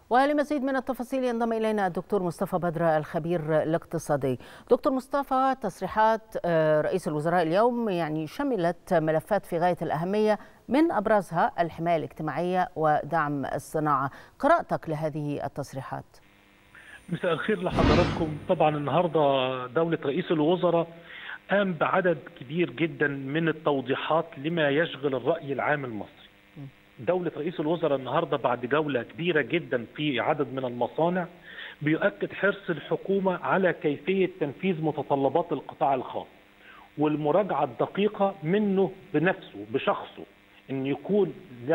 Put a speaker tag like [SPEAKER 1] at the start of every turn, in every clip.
[SPEAKER 1] ولمزيد من التفاصيل ينضم الينا الدكتور مصطفى بدر الخبير الاقتصادي. دكتور مصطفى تصريحات رئيس الوزراء اليوم يعني شملت ملفات في غايه الاهميه من ابرزها الحمايه الاجتماعيه ودعم الصناعه. قراءتك لهذه التصريحات.
[SPEAKER 2] مساء الخير لحضراتكم طبعا النهارده دوله رئيس الوزراء قام بعدد كبير جدا من التوضيحات لما يشغل الراي العام المصري. دولة رئيس الوزراء النهاردة بعد جولة كبيرة جدا في عدد من المصانع بيؤكد حرص الحكومة على كيفية تنفيذ متطلبات القطاع الخاص والمراجعة الدقيقة منه بنفسه بشخصه ان يكون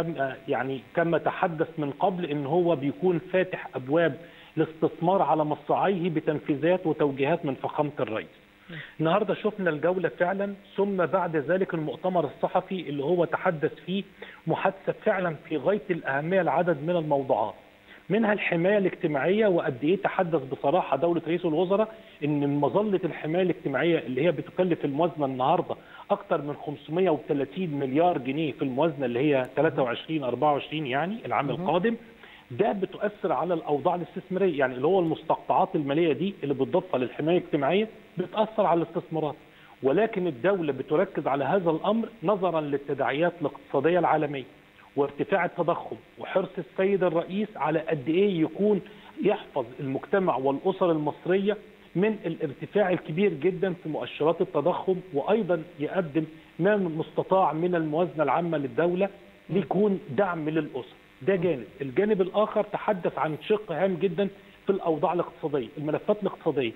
[SPEAKER 2] يعني كما تحدث من قبل ان هو بيكون فاتح ابواب الاستثمار على مصراعيه بتنفيذات وتوجيهات من فخامة الرئيس النهارده شفنا الجوله فعلا ثم بعد ذلك المؤتمر الصحفي اللي هو تحدث فيه محادثه فعلا في غايه الاهميه لعدد من الموضوعات منها الحمايه الاجتماعيه وقد ايه تحدث بصراحه دوله رئيس الوزراء ان مظله الحمايه الاجتماعيه اللي هي بتكلف الموازنه النهارده اكثر من 530 مليار جنيه في الموازنه اللي هي 23 24 يعني العام القادم ده بتؤثر على الاوضاع الاستثماريه يعني اللي هو المستقطعات الماليه دي اللي بتضافها للحمايه الاجتماعيه بتاثر على الاستثمارات ولكن الدوله بتركز على هذا الامر نظرا للتداعيات الاقتصاديه العالميه وارتفاع التضخم وحرص السيد الرئيس على قد ايه يكون يحفظ المجتمع والاسر المصريه من الارتفاع الكبير جدا في مؤشرات التضخم وايضا يقدم ما مستطاع من الموازنه العامه للدوله ليكون دعم للاسر ده جانب الجانب الاخر تحدث عن شق هام جدا في الاوضاع الاقتصاديه الملفات الاقتصاديه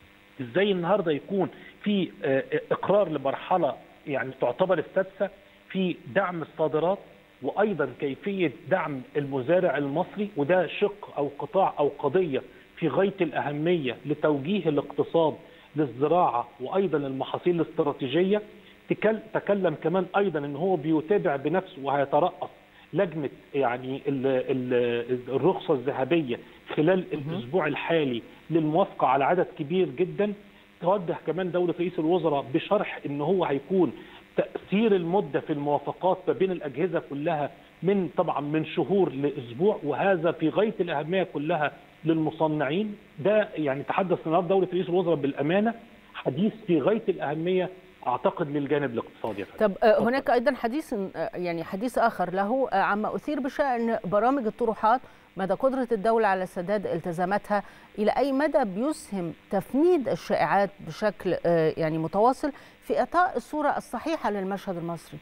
[SPEAKER 2] ازاي النهارده يكون في اقرار لمرحله يعني تعتبر السادسه في دعم الصادرات وايضا كيفيه دعم المزارع المصري وده شق او قطاع او قضيه في غايه الاهميه لتوجيه الاقتصاد للزراعه وايضا المحاصيل الاستراتيجيه تكلم كمان ايضا ان هو بيتابع بنفسه وهيترأس لجنه يعني ال ال الرخصه الذهبيه خلال الاسبوع الحالي للموافقه على عدد كبير جدا توجه كمان دوله رئيس الوزراء بشرح ان هو هيكون تاثير المده في الموافقات ما بين الاجهزه كلها من طبعا من شهور لاسبوع وهذا في غايه الاهميه كلها للمصنعين ده يعني تحدث النهارده دوله رئيس الوزراء بالامانه حديث في غايه الاهميه اعتقد للجانب الاقتصادي
[SPEAKER 1] طب هناك ايضا حديث يعني حديث اخر له عما اثير بشان برامج الطروحات مدى قدره الدوله على سداد التزاماتها الى اي مدى بيسهم تفنيد الشائعات بشكل يعني متواصل في اعطاء الصوره الصحيحه للمشهد المصري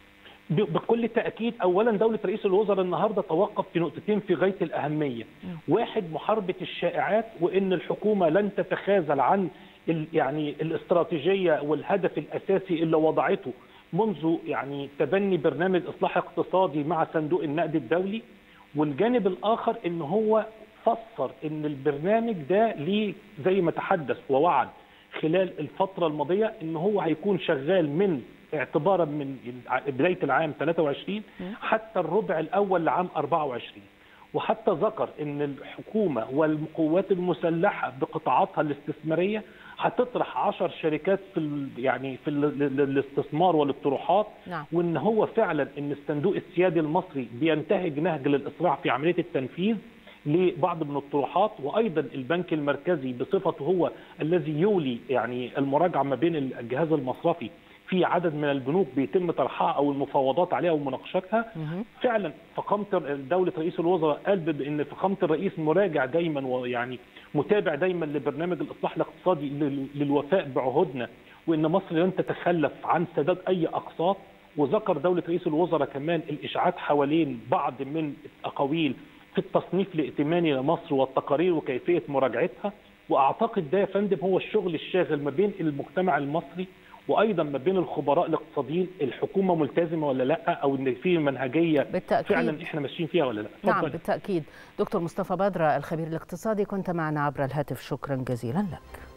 [SPEAKER 2] بكل تاكيد اولا دوله رئيس الوزراء النهارده توقف في نقطتين في غايه الاهميه واحد محاربه الشائعات وان الحكومه لن تتخاذل عن يعني الاستراتيجيه والهدف الاساسي اللي وضعته منذ يعني تبني برنامج اصلاح اقتصادي مع صندوق النقد الدولي والجانب الاخر ان هو فسر ان البرنامج ده ليه زي ما تحدث ووعد خلال الفتره الماضيه ان هو هيكون شغال من اعتبارا من بدايه العام 23 حتى الربع الاول لعام 24 وحتى ذكر ان الحكومه والقوات المسلحه بقطاعاتها الاستثماريه هتطرح 10 شركات في يعني في الاستثمار والاطروحات
[SPEAKER 1] نعم.
[SPEAKER 2] وان هو فعلا ان الصندوق السيادي المصري بينتهج نهج للاسراع في عمليه التنفيذ لبعض من الطروحات وايضا البنك المركزي بصفته هو الذي يولي يعني المراجعه ما بين الجهاز المصرفي في عدد من البنوك بيتم طرحها او المفاوضات عليها ومناقشتها فعلا فخامه دوله رئيس الوزراء قال بان فخامه الرئيس مراجع دايما ويعني متابع دايما لبرنامج الاصلاح الاقتصادي للوفاء بعهودنا وان مصر لن تتخلف عن سداد اي اقساط وذكر دوله رئيس الوزراء كمان الاشاعات حوالين بعض من الاقاويل في التصنيف الائتماني لمصر والتقارير وكيفيه مراجعتها واعتقد ده يا فندم هو الشغل الشاغل ما بين المجتمع المصري وايضا ما بين الخبراء الاقتصاديين الحكومه ملتزمه ولا لا او ان في منهجيه
[SPEAKER 1] بالتأكيد.
[SPEAKER 2] فعلا احنا ماشيين فيها ولا لا
[SPEAKER 1] نعم بالتاكيد دكتور مصطفى بدر الخبير الاقتصادي كنت معنا عبر الهاتف شكرا جزيلا لك